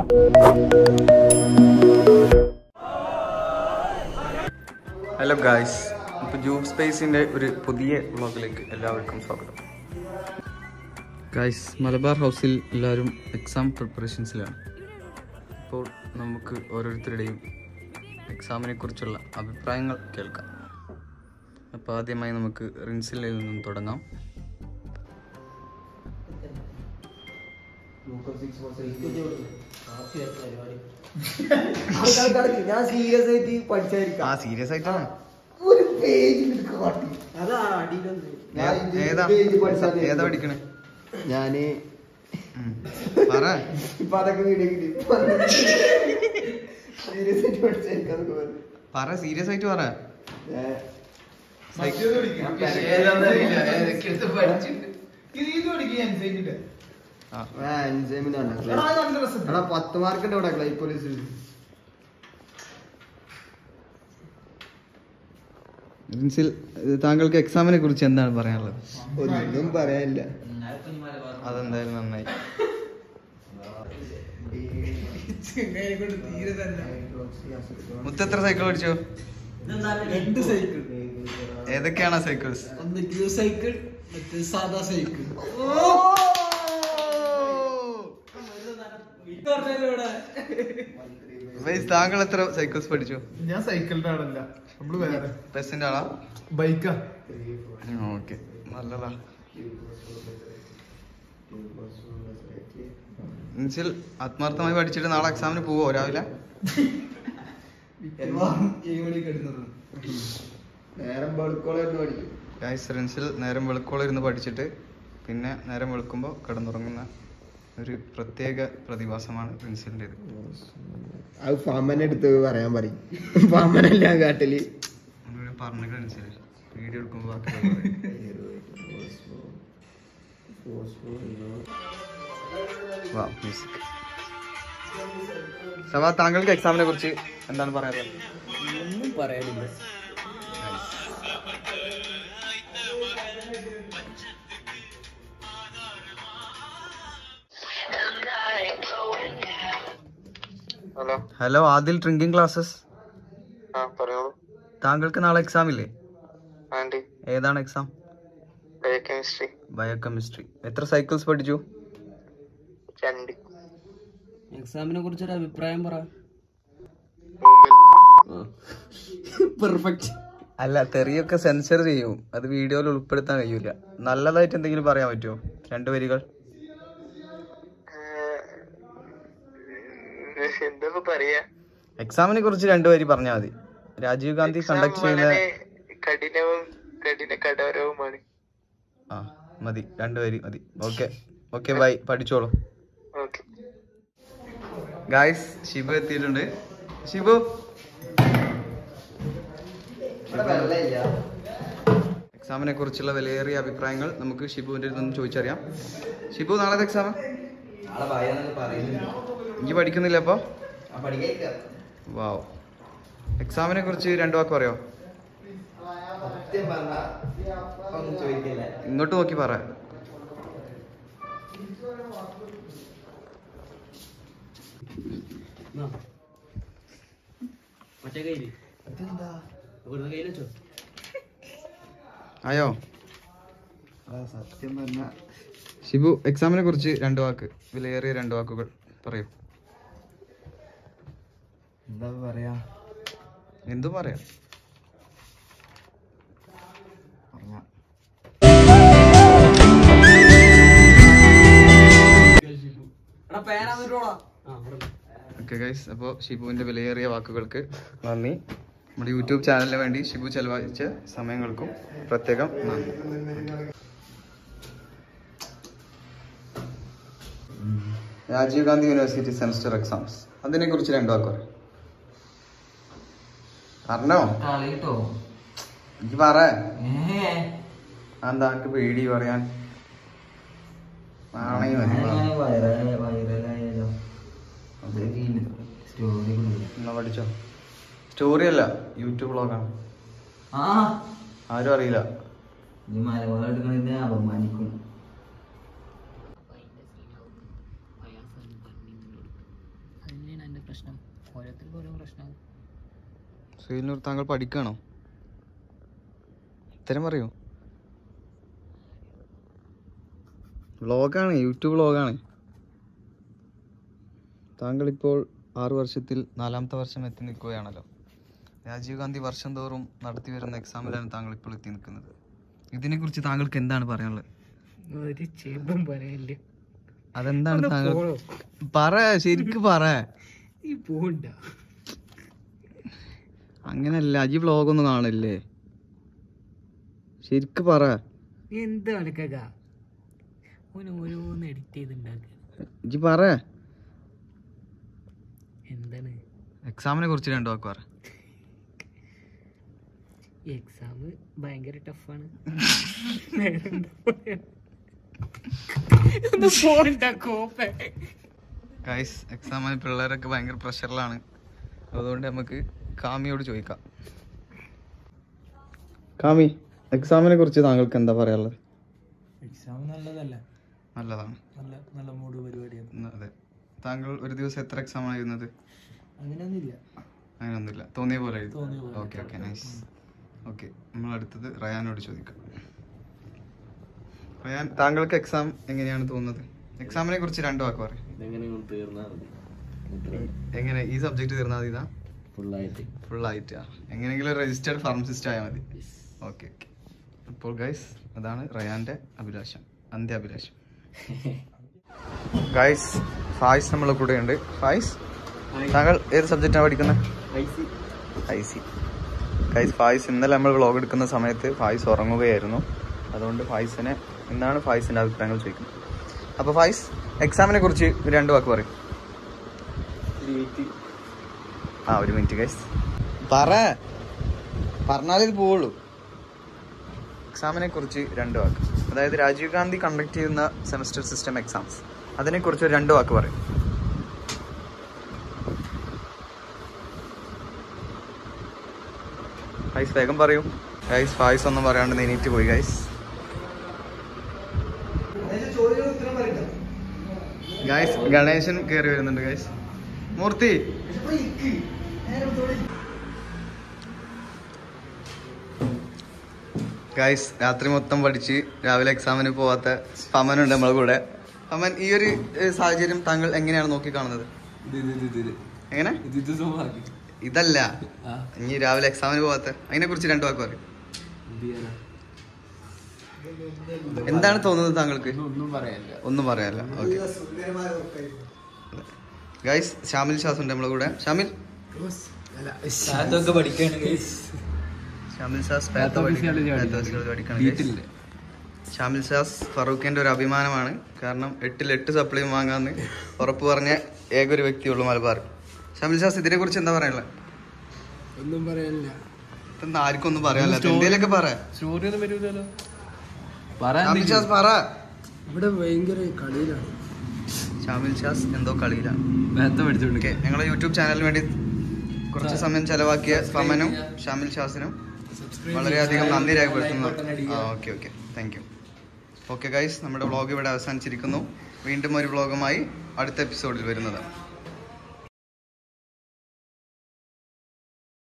Hello guys ഇപ്പോൾ ജൂബ് സ്പേസിൻ്റെ ഒരു പുതിയ വ്ളോഗിലേക്ക് എല്ലാവർക്കും സ്വാഗതം ഗായ്സ് മലബാർ ഹൗസിൽ എല്ലാവരും എക്സാം പ്രിപ്പറേഷൻസിലാണ് ഇപ്പോൾ നമുക്ക് ഓരോരുത്തരുടെയും എക്സാമിനെ കുറിച്ചുള്ള അഭിപ്രായങ്ങൾ കേൾക്കാം അപ്പോൾ ആദ്യമായി നമുക്ക് റിൻസിലിൽ നിന്നും തുടങ്ങാം ഞാൻ സീരിയസ് ആയിട്ട് പഠിച്ചായിരിക്കാം ആ സീരിയസ് ആയിട്ടാണ് ഒരു പേജ് കാട്ടി ഞാൻ ഇത് ഏതാ page പഠിച്ചാൽ മതി. ഏതാ പഠിക്കണേ ഞാന് ഉം. പറ ഇപ്പൊ അതൊക്കെ വീഡിയോ കിട്ടി സീരിയസ് ആയിട്ട് പഠിച്ചായിരിക്കാം പറ സീരിയസ് ആയിട്ട് പറ ആ എടാ പത്ത് മാർക്ക് ഉണ്ട് ഇവിടെ ക്ലൈ പോലീസിൽ റിൻസിൽ താങ്കൾക്ക് എക്സാമിനെ കുറിച്ച് എന്താണ് പറയാനുള്ളത് ഒന്നും പറയാനില്ല അതെന്തായാലും നന്നായി മുത്തെത്ര സൈക്കിൾ ഓടിച്ചോ രണ്ട് സൈക്കിൾ ഏതൊക്കെയാണ് സൈക്കിൾസ് ഒന്ന് ക്യൂ സൈക്കിൾ മറ്റേ സാധാ സൈക്കിൾ താങ്കൾ എത്ര സൈക്കിൾസ് പഠിച്ചു ഞാൻ സൈക്കിളിന്റെ ആളല്ല നമ്മള് വേറെ ബസിന്റെ ആളാ ബൈക്കാ ഓക്കെ നല്ലതാ റിൻസിൽ ആത്മാർത്ഥമായി പഠിച്ചിട്ട് നാളെ എക്സാമിന് പോവോ രാവിലെ ഏഴ് മണിക്ക് എടുക്കുന്നത് നേരം വെളുക്കോളായിരുന്നു പഠിക്കും ഗായ്സ് റിൻസിൽ നേരം വെളുക്കോളം ഇരുന്ന് പഠിച്ചിട്ട് പിന്നെ നേരം വെളുക്കുമ്പോൾ കിടന്നുറങ്ങുന്ന ഒരു പ്രത്യേക പ്രതിഭാസമാണ് റിൻസിലിൻ്റെത് അത് ഫാമനെ എടുത്ത് പറയാൻ പറയും ഫാമനല്ല കാട്ടില് നമ്മളിവിടെ പറഞ്ഞിട്ട് റിൻസിൽ വീഡിയോ എടുക്കുമ്പോൾ വാ മ്യൂസിക് സവാ താങ്കൾക്ക് എക്സാമിനെ കുറിച്ച് എന്താണ് പറയാനുള്ളത് ഒന്നും പറയാനില്ല hello hello Adil drinking classes ആ പറഞ്ഞോളൂ താങ്കൾക്ക് നാളെ എക്സാം ഇല്ലേ ആൻറ്റി ഏതാണ് എക്സാം ബയോകെമിസ്ട്രി ബയോകെമിസ്ട്രി എത്ര സൈക്കിൾസ് പഠിച്ചു രണ്ട് എക്സാമിനെ കുറിച്ചൊരു അഭിപ്രായം പറ മൂന്ന് പെർഫെക്റ്റ് അല്ല തെറിയൊക്കെ സെൻസർ ചെയ്യും അത് വീഡിയോയിൽ ഉൾപ്പെടുത്താൻ കഴിയൂല നല്ലതായിട്ട് എന്തെങ്കിലും പറയാൻ പറ്റുമോ രണ്ട് വരികൾ എന്താ ഇപ്പൊ പറയാ എക്സാമിനെ കുറിച്ച് രണ്ട് വരി പറഞ്ഞാൽ മതി രാജീവ് ഗാന്ധി കണ്ടക്ട് Exam ചെയ്യുന്ന വളരെ കഠിനവും കഠിന കഠോരവുമാണ് ആ മതി രണ്ട് വരി മതി ഓക്കെ ഓക്കെ ബൈ പഠിച്ചോളൂ ഓക്കെ ഗായ്സ് ഷിബു എത്തിയിട്ടുണ്ട് ഷിബു എക്സാമിനെ കുറിച്ചുള്ള വിലയേറിയ അഭിപ്രായങ്ങൾ നമുക്ക് ഷിബുവിൻ്റെ അടുത്ത് നിന്ന് ചോദിച്ചറിയാം ഷിബു നാളത്തെ എക്സാം ഇനി പഠിക്കുന്നില്ല അപ്പോൾ വാവ് എക്സാമിനെ കുറിച്ച് രണ്ടു വാക്ക് പറയോ ഇങ്ങോട്ട് നോക്കി പറ മറ്റേ കയ്യില് ഇവിടുന്ന് കയ്യിൽ വെച്ചോ ആയോ സത്യം പറഞ്ഞ ഷിബു എക്സാമിനെ കുറിച്ച് രണ്ട് വാക്ക് വിലയേറിയ രണ്ട് വാക്കുകൾ പറയൂ എന്താ പറയാ എന്തും പറയാം പറഞ്ഞ എടാ പേന വന്നിട്ടോടാ ആ അവിടെ ഓക്കെ ഗൈസ് അപ്പോൾ ഷിബുവിൻ്റെ വിലയേറിയ വാക്കുകൾക്ക് നന്ദി നമ്മുടെ യൂട്യൂബ് ചാനലിന് വേണ്ടി ഷിബു ചെലവഴിച്ച സമയങ്ങൾക്കും പ്രത്യേകം നന്ദി Rajiv Gandhi university semester exams അതിനെ കുറിച്ച് രണ്ടു വാക്ക് പറ പറഞ്ഞോ കളിട്ടോ എനിക്ക് പറ എന്താ എനിക്ക് പേടി പറയാൻ ആണെങ്കിൽ മതി എന്നാ പഠിച്ചോ സ്റ്റോറി അല്ല യൂട്യൂബ് വ്ളോഗാണ് ആരും അറിയില്ല അപമാനിക്കും പ്രശ്നം ഓരോരുത്തർക്കും ഓരോ പ്രശ്നമാണ് ശ്രീനൂർ താങ്കൾ പഠിക്കണോ ഉത്തരം പറയൂ വ്ളോഗാണ് യൂട്യൂബ് വ്ളോഗാണ് താങ്കൾ ഇപ്പോൾ ആറു വർഷത്തിൽ നാലാമത്തെ വർഷം എത്തി നിൽക്കുകയാണല്ലോ രാജീവ് ഗാന്ധി വർഷം തോറും നടത്തി വരുന്ന എക്സാമിലാണ് താങ്കൾ ഇപ്പോൾ എത്തി നിൽക്കുന്നത് ഇതിനെക്കുറിച്ച് താങ്കൾക്ക് എന്താണ് പറയാനുള്ളത് ഒരു ചെമ്പും പറയല്ലേ അതെന്താണ് താങ്കൾ പറ ശരിക്ക് പറ ഈ പോണ്ട അങ്ങനല്ല അജി വ്ളോഗൊന്നും കാണില്ലേ ശരിക്ക് പറ എന്ത് കണക്കക ഓൻ ഓരോന്ന് എഡിറ്റ് ചെയ്തുണ്ടാക്കുക ഇജി പറ എന്താണ് എക്സാമിനെ കുറിച്ച് രണ്ടു വാക്ക് പറ എക്സാം ഭയങ്കര ടഫാണ് പോണ്ട കോപ്പ ഗൈസ് എക്സാമിന് പിള്ളേരൊക്കെ ഭയങ്കര പ്രഷറിലാണ് അതുകൊണ്ട് നമുക്ക് കാമിയോട് ചോദിക്കാം കാമി എക്സാമിനെ കുറിച്ച് താങ്കൾക്ക് എന്താ പറയാനുള്ളത് എക്സാം നല്ലതല്ല നല്ലതാണ് നല്ല നല്ല മൂഡ് പരിപാടിയാണ് ഉം, അതെ താങ്കൾ ഒരു ദിവസം എത്ര എക്സാം ആണ് എഴുതുന്നത് അങ്ങനെയൊന്നുമില്ല അങ്ങനെയൊന്നുമില്ല തോന്നിയ പോലെ എഴുതും തോന്നിയ പോലെ. ഓക്കെ ഓക്കെ നൈസ് ഓക്കെ നമ്മൾ അടുത്തത് റയാനോട് ചോദിക്കാം റയാൻ താങ്കൾക്ക് എക്സാം എങ്ങനെയാണ് തോന്നുന്നത് എക്സാമിനെ കുറിച്ച് രണ്ടു വാക്ക് പറയും എങ്ങനെ ഈ സബ്ജക്ട് തീർന്നാൽ മതി ഇതാ ഫുള്ളായിട്ട് ഫുൾ ആയിട്ട് ആ. എങ്ങനെയെങ്കിലും രജിസ്റ്റേർഡ് ഫാർമസിസ്റ്റ് ആയാൽ മതി ഓക്കെ ഓക്കെ അപ്പോൾ ഗൈസ് അതാണ് റയാന്റെ അഭിലാഷം അന്ത്യ അഭിലാഷം ഗൈസ് ഫായ്സ് നമ്മളെ കൂടെ ഉണ്ട് ഫായ്സ് താങ്കൾ ഏത് സബ്ജക്റ്റാണ് പഠിക്കുന്നത് ഐ സി ഗൈസ് ഫായ്സ് ഇന്നലെ നമ്മൾ വ്ളോഗ് എടുക്കുന്ന സമയത്ത് ഫായ്സ് ഉറങ്ങുകയായിരുന്നു അതുകൊണ്ട് ഫായ്സിനെ എന്താണ് ഫായ്സിന്റെ അഭിപ്രായങ്ങൾ ചോദിക്കുന്നത് അപ്പോൾ ഫായ്സ് എക്സാമിനെ കുറിച്ച് രണ്ട് വാക്ക് പറയും ആ ഒരു മിനിറ്റ് ഗൈസ് പറ പറഞ്ഞാലേ ഇത് പോവുള്ളൂ എക്സാമിനെ കുറിച്ച് രണ്ട് വാക്ക് അതായത് രാജീവ് ഗാന്ധി കണ്ടക്ട് ചെയ്യുന്ന സെമസ്റ്റർ സിസ്റ്റം എക്സാംസ് അതിനെക്കുറിച്ച് ഒരു രണ്ട് വാക്ക് പറയും ഗൈസ് വേഗം പറയൂ ഗൈസ് ഫായ്സ് ഒന്നും പറയാണ്ട് നീനീറ്റ് പോയി ഗൈസ് ഗൈസ് ഗണേശൻ കയറി വരുന്നുണ്ട് ഗൈസ് മൂർത്തി ഗൈസ് രാത്രി മൊത്തം പഠിച്ച് രാവിലെ എക്സാമിന് പോവാത്ത പമനുണ്ട് നമ്മളെ കൂടെ പമൻ ഈ ഒരു ഏഹ്, സാഹചര്യം താങ്കൾ എങ്ങനെയാണ് നോക്കി കാണുന്നത് എങ്ങനെ ഇതല്ല ഇനി രാവിലെ എക്സാമിന് പോവാത്ത അതിനെ കുറിച്ച് രണ്ടു വാക്ക് പറയും എന്താണ് തോന്നുന്നത് താങ്കൾക്ക് ഒന്നും പറയാനില്ല ഒന്നും പറയാല്ല ഓക്കെ ഗൈസ് ഷാമിൽ ഷാസ് ഉണ്ട് നമ്മളെ കൂടെ ഷാമിൽ അതൊക്കെ പഠിക്കുകയാണെങ്കിൽ ഷാമിൽ ഷാസ് pathophysiology പഠിക്കുകയാണ് guys. ഷാമിൽ ഷാസ് ഫറൂഖിന്റെ ഒരു അഭിമാനമാണ് കാരണം എട്ടിൽ എട്ട് സപ്ലിയും വാങ്ങാന്ന് ഉറപ്പ് പറഞ്ഞ ഏക ഒരു വ്യക്തിയുള്ളൂ മലബാർ ഷാമിൽ ഷാസ് ഇതിനെ കുറിച്ച് എന്താ പറയാനുള്ളത് ഒന്നും പറയാനില്ല ഇതെന്താ ആർക്കും ഒന്നും പറയാനില്ല എന്തേലൊക്കെ പറ സ്റ്റോറി ഒന്നും വരൂലല്ലോ ഷാമിൽ ഷാസ് പറ ഇവിടെ ഭയങ്കര കളിയിലാണ് ഷാമിൽ ഷാസ് എന്തോ കളിയിലാണ് നേരത്തെ പഠിച്ചോണ്ട് ഓക്കെ ഞങ്ങളെ യൂട്യൂബ് ചാനലിന് വേണ്ടി കുറച്ച് സമയം ചെലവാക്കിയ ഫമനും ഷാമിൽ ഷാസിനും വളരെയധികം നന്ദി രേഖപ്പെടുത്തുന്നു ആ okay okay thank you okay guys നമ്മുടെ വ്ളോഗ് ഇവിടെ അവസാനിച്ചിരിക്കുന്നു വീണ്ടും ഒരു വ്ളോഗുമായി അടുത്ത എപ്പിസോഡിൽ വരുന്നതാണ്